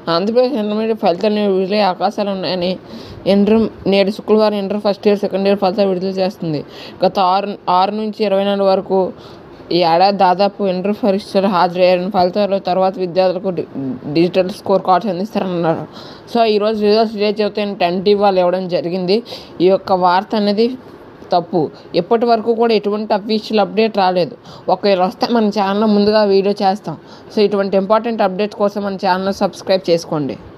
Andhra Pradesh intermediate ఫలితాలు విడుదలై అవకాశాలు ఉన్నాయని ఇంటర్ నేడు శుక్రవారం inter first year second year ఫలితాలు విడుదల చేస్తుంది గత ఆరు ఆరు నుంచి ఇరవై నాలుగు వరకు ఈ ఏడాది దాదాపు ఇంటర్ పరీక్షలు హాజరయ్యారని ఫలితాల తర్వాత విద్యార్థులకు డి డిజిటల్ స్కోర్ కార్డ్స్ అందిస్తారన్నారు సో ఈరోజు రిజల్ట్స్ రిలీజ్ అవుతాయని టెన్టీ వాళ్ళు ఇవ్వడం జరిగింది ఈ యొక్క వార్త అనేది తప్పు ఇప్పటి వరకు కూడా ఎటువంటి అఫీషియల్ అప్డేట్ రాలేదు ఒకవేళ వస్తే మన ఛానల్లో ముందుగా వీడియో చేస్తాం సో ఇటువంటి ఇంపార్టెంట్ అప్డేట్స్ కోసం మన ఛానల్ సబ్స్క్రైబ్ చేసుకోండి